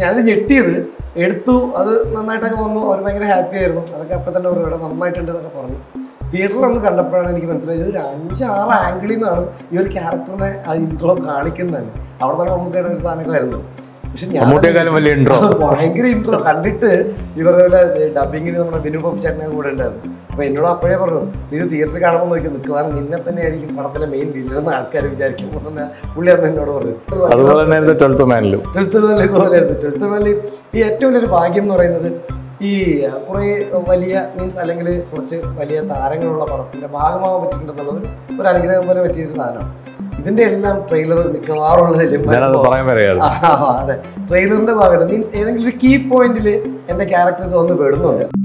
ഞാനത് ഞെട്ടിയത് എടുത്തു അത് നന്നായിട്ടൊക്കെ വന്നു അവർ ഭയങ്കര ഹാപ്പി ആയിരുന്നു അതൊക്കെ അപ്പം തന്നെ പറഞ്ഞു ഇവിടെ നന്നായിട്ടുണ്ട് എന്നൊക്കെ പറഞ്ഞു തിയേറ്ററിൽ വന്ന് കണ്ടപ്പോഴാണ് എനിക്ക് മനസ്സിലായത് ഒരു അഞ്ചാറ് ആംഗിളിൽ നിന്നാണ് ഈ ഒരു ക്യാരക്ടറിനെ ആ ഇൻട്രോ കാണിക്കുന്നത് അവിടെ തന്നെ മമ്മൂക്കയുടെ ഒരു സാധനമൊക്കെ വരുന്നത് പക്ഷെ ഞാൻ മമ്മൂട്ടിയെക്കാളും വലിയ intro. ഭയങ്കര ഇൻട്രോ കണ്ടിട്ട് ഇവരുടെ പോലെ ഡബിങ്ങിന് നമ്മുടെ ബിനു പപ്പ് ചേട്ടനെ കൂടെ ഉണ്ടായിരുന്നു അപ്പൊ എന്നോട് അപ്പോഴേ പറഞ്ഞു നീ ഇത് തിയേറ്ററിൽ കാണുമ്പോൾ നോക്കി നിൽക്കുന്നതാണ് നിന്നെ തന്നെ ആയിരിക്കും പടത്തിലെ മെയിൻ വില്ലെന്ന് ആൾക്കാർ വിചാരിക്കുമ്പോൾ തന്നെ പുള്ളി അന്ന് എന്നോട് പറഞ്ഞു അതുപോലെ തന്നെ ട്വൽത്ത് മാനിലും ട്വൽത്ത് നല്ല ഇതുപോലെ ആയിരുന്നു ട്വൽത്ത് നല്ല ഈ ഏറ്റവും വലിയൊരു ഭാഗ്യം എന്ന് പറയുന്നത് ഈ കുറേ വലിയ മീൻസ് അല്ലെങ്കിൽ കുറച്ച് വലിയ താരങ്ങളുള്ള പടത്തിന്റെ ഭാഗമാവാൻ പറ്റിയിട്ടുണ്ടെന്നുള്ളത് ഒരു അനുഗ്രഹം പോലെ പറ്റിയൊരു സാധനമാണ് ഇതിന്റെ എല്ലാം ട്രെയിലർ മിക്കവാറും ഉള്ളതിലും ഞാനത് പറയാൻ വരെയായിരുന്നു ആ, അതെ ട്രെയിലറിന്റെ ഭാഗമായിട്ട് മീൻസ് ഏതെങ്കിലും ഒരു കീ പോയിന്റിൽ എന്റെ ക്യാരക്ടേഴ്സ് വന്ന് പെടുന്നുണ്ട്